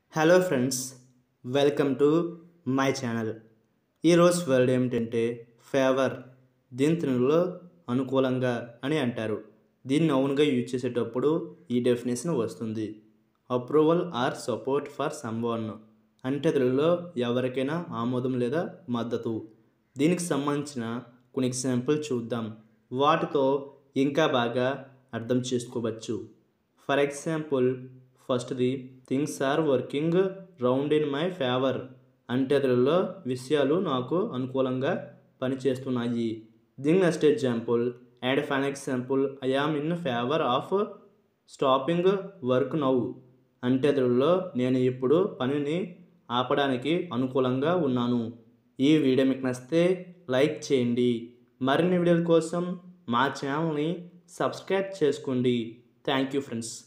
hello friends welcome to my channel ఈరోజు word ఏమిటంటే favour దీని తెలుగులో అనుకూలంగా అని అంటారు దీన్ని అవునుగా యూజ్ చేసేటప్పుడు ఈ డెఫినేషన్ వస్తుంది approval or support for someone అంటే తెలుగులో ఎవరికైనా ఆమోదం లేదా మద్దతు దీనికి సంబంధించిన కొన్ని ఎగ్జాంపుల్ చూద్దాం వాటితో ఇంకా బాగా అర్థం చేసుకోవచ్చు ఫర్ ఎగ్జాంపుల్ ఫస్ట్ది things are working round in my favour అంటే తెలుగులో విషయాలు నాకు అనుకూలంగా పనిచేస్తున్నాయి దీని next example and fine example I am in favour of stopping work now అంటే తెలుగులో నేను ఇప్పుడు పనిని ఆపడానికి అనుకూలంగా ఉన్నాను ఈ వీడియో మీకు నచ్చితే లైక్ చేయండి మరిన్ని వీడియోల కోసం మా ఛానల్ని సబ్స్క్రైబ్ చేసుకోండి థ్యాంక్ యూ ఫ్రెండ్స్